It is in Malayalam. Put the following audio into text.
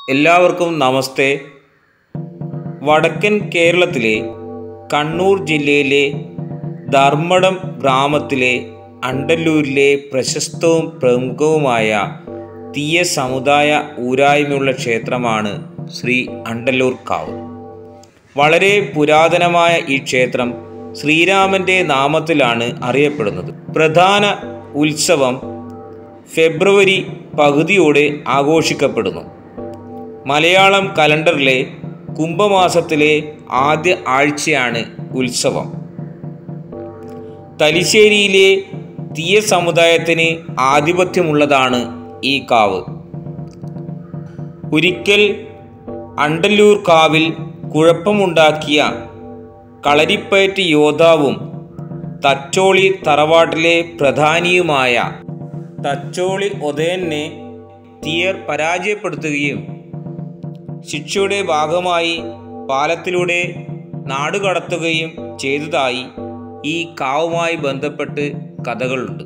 എല്ലാവർക്കും നമസ്തേ വടക്കൻ കേരളത്തിലെ കണ്ണൂർ ജില്ലയിലെ ധർമ്മടം ഗ്രാമത്തിലെ അണ്ടല്ലൂരിലെ പ്രശസ്തവും പ്രമുഖവുമായ തീയ സമുദായ ഊരായ്മയുള്ള ക്ഷേത്രമാണ് ശ്രീ അണ്ടല്ലൂർ കാവ് വളരെ പുരാതനമായ ഈ ക്ഷേത്രം ശ്രീരാമൻ്റെ നാമത്തിലാണ് അറിയപ്പെടുന്നത് പ്രധാന ഉത്സവം ഫെബ്രുവരി പകുതിയോടെ ആഘോഷിക്കപ്പെടുന്നു മലയാളം കലണ്ടറിലെ കുംഭമാസത്തിലെ ആദ്യ ആഴ്ചയാണ് ഉത്സവം തലിശ്ശേരിയിലെ തീയ സമുദായത്തിന് ആധിപത്യമുള്ളതാണ് ഈ കാവ് ഒരിക്കൽ അണ്ടല്ലൂർ കാവിൽ കുഴപ്പമുണ്ടാക്കിയ കളരിപ്പയറ്റ് യോദ്ധാവും തച്ചോളി തറവാട്ടിലെ പ്രധാനിയുമായ തച്ചോളി ഉദയനെ തീയർ പരാജയപ്പെടുത്തുകയും ശിക്ഷയുടെ ഭാഗമായി പാലത്തിലൂടെ നാടുകടത്തുകയും ചെയ്തതായി ഈ കാവുമായി ബന്ധപ്പെട്ട് കഥകളുണ്ട്